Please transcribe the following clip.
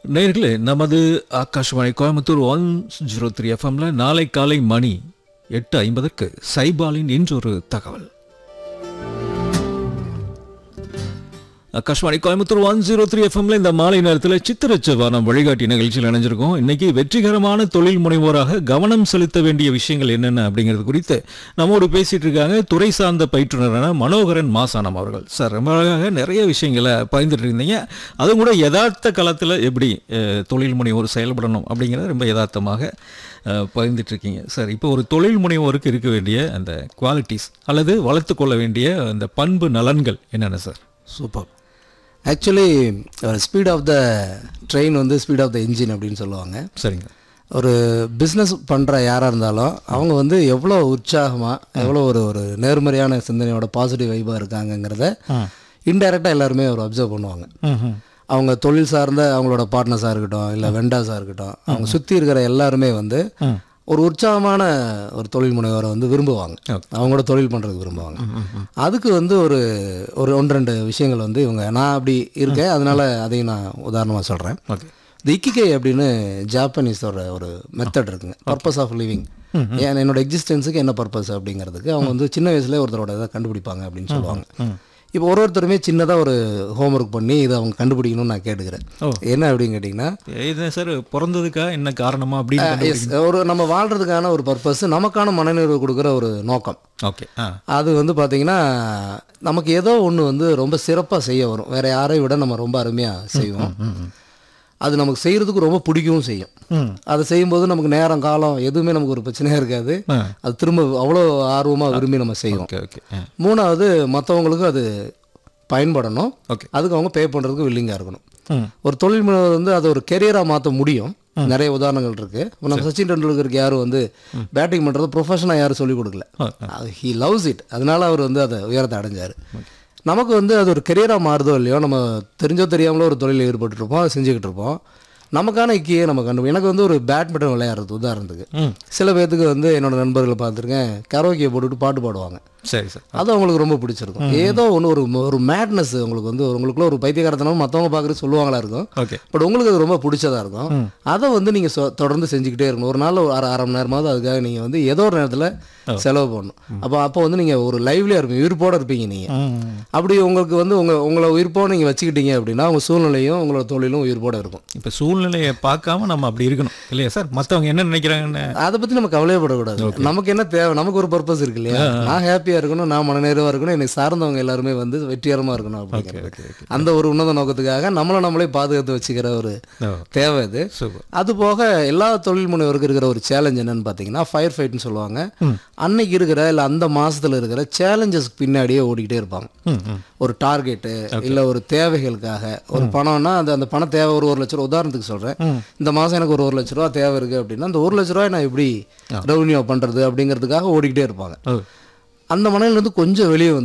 நேர்களே நமது Akashvani Coimbatore one zero three எஃப்எம்ல நாளை காலை மணி எட்டு ஐம்பதற்கு சைபாலின் இன்றொரு தகவல் Akashvani Coimbatore one zero three எஃப்எம்ல இந்த மாலை நேரத்தில் சித்திரச்சவானம் வழிகாட்டி நிகழ்ச்சியில் இணைஞ்சிருக்கோம் இன்னைக்கு வெற்றிகரமான தொழில் முனைவோராக கவனம் செலுத்த வேண்டிய விஷயங்கள் என்னென்ன அப்படிங்கிறது குறித்து நம்மோடு பேசிட்டு இருக்காங்க துறை சார்ந்த பயிற்றுனரான மனோகரன் மாசானம் அவர்கள் சார் ரொம்ப அழகாக நிறைய விஷயங்களை பகிர்ந்துட்டு இருந்தீங்க அதுவும் கூட யதார்த்த களத்தில் எப்படி அஹ், தொழில் முனைவோர் செயல்படணும் அப்படிங்கிறத ரொம்ப யதார்த்தமாக அஹ், பகிர்ந்துட்டு இருக்கீங்க சார் இப்போ ஒரு தொழில் முனைவோருக்கு இருக்க வேண்டிய அந்த குவாலிட்டிஸ் அல்லது வளர்த்து கொள்ள வேண்டிய அந்த பண்பு நலன்கள் என்னென்ன sir super actually speed of the train வந்து ஸ்பீட் ஆஃப் த இன்ஜின் அப்படின்னு சொல்லுவாங்க சரிங்க ஒரு பிஸ்னஸ் பண்ணுற யாராக இருந்தாலும் அவங்க வந்து எவ்வளோ உற்சாகமாக எவ்வளோ ஒரு ஒரு நேர்மறையான சிந்தனையோட பாசிட்டிவ் வைபாக இருக்காங்கங்கிறத இன்டைரக்டாக எல்லாருமே ஒரு அப்சர்வ் பண்ணுவாங்க அவங்க தொழில் சார்ந்த அவங்களோட பார்ட்னர்ஸாக இருக்கட்டும் இல்லை வெண்டாஸாக இருக்கட்டும் அவங்க சுற்றி இருக்கிற எல்லாருமே வந்து ஒரு உற்சாகமான ஒரு தொழில் முனைவரை வந்து விரும்புவாங்க அவங்களோட தொழில் பண்ணுறதுக்கு விரும்புவாங்க அதுக்கு வந்து ஒரு ஒரு ஒன்று ரெண்டு விஷயங்கள் வந்து இவங்க நான் அப்படி இருக்கேன் அதனால அதையும் நான் உதாரணமாக சொல்கிறேன் ஓகே இந்த இக்கிகை அப்படின்னு ஜாப்பனீஸோட ஒரு மெத்தட் இருக்குங்க பர்பஸ் ஆஃப் லிவிங் ஏன் என்னோட எக்ஸிஸ்டன்ஸுக்கு என்ன பர்பஸ் அப்படிங்கிறதுக்கு அவங்க வந்து சின்ன வயசுல ஒருத்தரோட இதை கண்டுபிடிப்பாங்க அப்படின்னு சொல்லுவாங்க இப்போ ஒரு ஒருத்தருமே சின்னதாக ஒரு ஹோம்ஒர்க் பண்ணி இதை அவங்க கண்டுபிடிக்கணும்னு நான் கேட்டுக்கிறேன் என்ன அப்படின்னு கேட்டிங்கன்னா இது சார் பிறந்ததுக்கா என்ன காரணமா அப்படின்னு yes, ஒரு நம்ம வாழ்கிறதுக்கான ஒரு பர்பஸ் நமக்கான மனநிறைவு கொடுக்குற ஒரு நோக்கம் ஓகே ஆ அது வந்து பார்த்தீங்கன்னா நமக்கு ஏதோ ஒன்று வந்து ரொம்ப சிறப்பாக செய்ய வரும் வேற யாரை விட நம்ம ரொம்ப அருமையாக செய்வோம் அது நமக்கு செய்கிறதுக்கு ரொம்ப பிடிக்கவும் செய்யும் அதை செய்யும்போது நமக்கு நேரம் காலம் எதுவுமே நமக்கு ஒரு பிரச்சனையாக இருக்காது அது திரும்ப அவ்வளோ ஆர்வமாக விரும்பி நம்ம செய்வோம் ஓகே ஓகே ஆ மூணாவது மற்றவங்களுக்கு அது பயன்படணும் ஓகே அதுக்கு அவங்க பே பண்ணுறதுக்கு வில்லிங்காக இருக்கணும் ம் ஒரு தொழில் முனைவர் வந்து அதை ஒரு கெரியராக மாற்ற முடியும் நிறைய உதாரணங்கள் இருக்கு இப்போ நம்ம சச்சின் டெண்டுல்கருக்கு யாரும் வந்து பேட்டிங் பண்ணுறது ப்ரொஃபஷனாக யாரும் சொல்லிக் கொடுக்கல ஹி லவ்ஸ் இட் அதனால அவர் வந்து அதை உயரத்தை அடைஞ்சார் நமக்கு வந்து அது ஒரு கெரியராக மாறுதோ இல்லையோ நம்ம தெரிஞ்சோ தெரியாமலோ ஒரு தொழிலில் ஈடுபட்டுருப்போம் அதை செஞ்சுக்கிட்டு இருப்போம் நமக்கான இக்கியே நம்ம கண்டு எனக்கு வந்து ஒரு பேட்மிண்டன் விளையாடுறது உதாரணத்துக்கு சில பேர்த்துக்கு வந்து என்னோட நண்பர்களை பார்த்துருக்கேன் கரோக்கியை போட்டுட்டு பாட்டு பாடுவாங்க சரி சார் அது அவங்களுக்கு ரொம்ப பிடிச்சிருக்கும் ஏதோ ஒன்று ஒரு ஒரு மேட்னஸ் உங்களுக்கு வந்து உங்களுக்குள்ள ஒரு பைத்தியகாரத்தனம் மற்றவங்க பார்க்குறது சொல்லுவாங்களா இருக்கும் ஓகே பட் உங்களுக்கு அது ரொம்ப பிடிச்சதா இருக்கும் அதை வந்து நீங்கள் சொ- தொடர்ந்து செஞ்சுக்கிட்டே இருக்கணும் ஒரு நாள் ஒரு அரை அரை மணி நேரமாவது அதுக்காக நீங்கள் வந்து ஏதோ ஒரு நேரத்தில் செலவு பண்ணணும் அப்போ அப்போ வந்து நீங்கள் ஒரு லைவ்லியாக இருப்பீங்க உயிர்ப்போட இருப்பீங்க நீங்கள் அப்படி உங்களுக்கு வந்து உங்கள் உங்களை உயிர்ப்போட நீங்கள் வச்சுக்கிட்டீங்க அப்படின்னா உங்கள் சூழ்நிலையும் உங்களோட தொழிலும் உயிர்ப்போட இருக்கும் இப்போ சூழ்நிலையை பார்க்காம நம்ம அப்படி இருக்கணும் இல்லையா சார் மற்றவங்க என்ன நினைக்கிறாங்கன்னு அதை பற்றி நம்ம கவலையப்படக்கூடாது நமக்கு என்ன தேவை நமக்கு ஒரு பர்பஸ் இருக்கு இல்லையா நான் ஹாப்பியாக இருக்கணும் நான் மனநிறைவாக இருக்கணும் எனக்கு சார்ந்தவங்க எல்லாருமே வந்து வெற்றிகரமாக இருக்கணும் அப்படிங்கிறது ஓகே ஓகே அந்த ஒரு உன்னத நோக்கத்துக்காக நம்மளை நம்மளே பாதுகாத்து வச்சுக்கிற ஒரு ஓ தேவை இது சூப்பர் அது போக எல்லா தொழில் முனைவருக்கு இருக்கிற ஒரு சேலஞ்ச் என்னன்னு பார்த்தீங்கன்னா ஃபயர் ஃபைட்னு சொல்லுவாங்க அன்னைக்கு இருக்கிற இல்லை அந்த மாசத்துல இருக்கிற சேலஞ்சஸ்க்கு பின்னாடியே ஓடிக்கிட்டே இருப்பாங்க ம் ம் ஒரு டார்கெட்டு இல்லை ஒரு தேவைகளுக்காக ஒரு பணம்னா அந்த அந்த பண தேவை ஒரு ஒரு லட்ச ரூபா உதாரணத்துக்கு சொல்கிறேன் இந்த மாதம் எனக்கு ஒரு ஒரு லட்ச ரூபா தேவை இருக்குது அப்படின்னா அந்த ஒரு லட்ச ரூபாய் நான் எப்படி ரெவன்யூ பண்ணுறது அப்படிங்கிறதுக்காக ஓடிக்கிட்டே இருப்பாங்க ஓ அந்த மனநிலையிலேருந்து கொஞ்சம் வெளியே வந்து